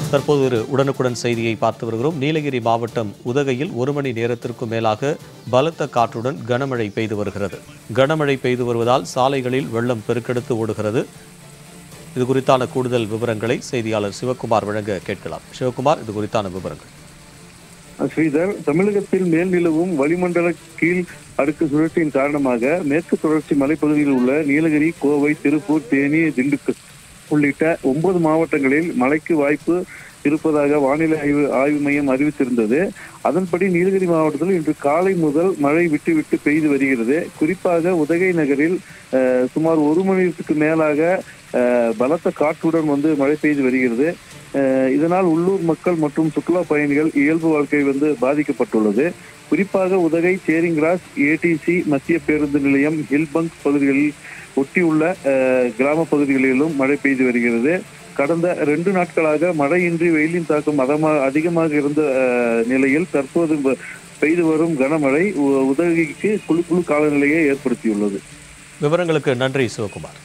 தற்போது ஒரு உடனுக்குடன் செய்தியை பார்த்து வருகிறோம் நீலகிரி மாவட்டம் உதகையில் ஒரு மணி நேரத்திற்கும் மேலாக பலத்த காற்றுடன் கனமழை பெய்து வருகிறது கனமழை பெய்து வருவதால் சாலைகளில் வெள்ளம் பெருக்கெடுத்து ஓடுகிறது இது குறித்தான கூடுதல் விவரங்களை செய்தியாளர் சிவக்குமார் வழங்க கேட்கலாம் சிவக்குமார் இது குறித்தான விவரங்கள் ஸ்ரீதர் தமிழகத்தில் மேல் நிலவும் வளிமண்டல கீழ் அடுக்கு சுழற்சியின் காரணமாக மேற்கு தொடர்ச்சி மலைப்பகுதியில் உள்ள நீலகிரி கோவை திருப்பூர் தேனி திண்டுக்கல் உள்ளிட்ட ஒன்பது மாவட்டங்களில் மழைக்கு வாய்ப்பு இருப்பதாக வானிலை ஆய்வு ஆய்வு மையம் அறிவித்திருந்தது அதன்படி நீலகிரி மாவட்டத்தில் இன்று காலை முதல் மழை விட்டு விட்டு பெய்து வருகிறது குறிப்பாக உதகை நகரில் அஹ், சுமார் ஒரு மணி நேரத்துக்கு மேலாக அஹ், பலத்த காற்றுடன் வந்து மழை பெய்து வருகிறது அஹ், இதனால் உள்ளூர் மக்கள் மற்றும் சுற்றுலா பயணிகள் இயல்பு வாழ்க்கை வந்து பாதிக்கப்பட்டுள்ளது குறிப்பாக உதகை சேரிங் கிராஸ் ஏடிசி மத்திய பேருந்து நிலையம் ஹில்பங்க் பகுதிகளில் ஒட்டியுள்ள அஹ், கிராம பகுதிகளிலும் மழை பெய்து வருகிறது கடந்த ரெண்டு நாட்களாக மழையின்றி வெயிலின் தாக்கம் அதமாக அதிகமாக இருந்த அஹ், நிலையில் தற்போது வ- பெய்து வரும் கனமழை உ- உதகைக்கு குழு குழு காலநிலையை ஏற்படுத்தியுள்ளது விவரங்களுக்கு நன்றி சிவக்குமார்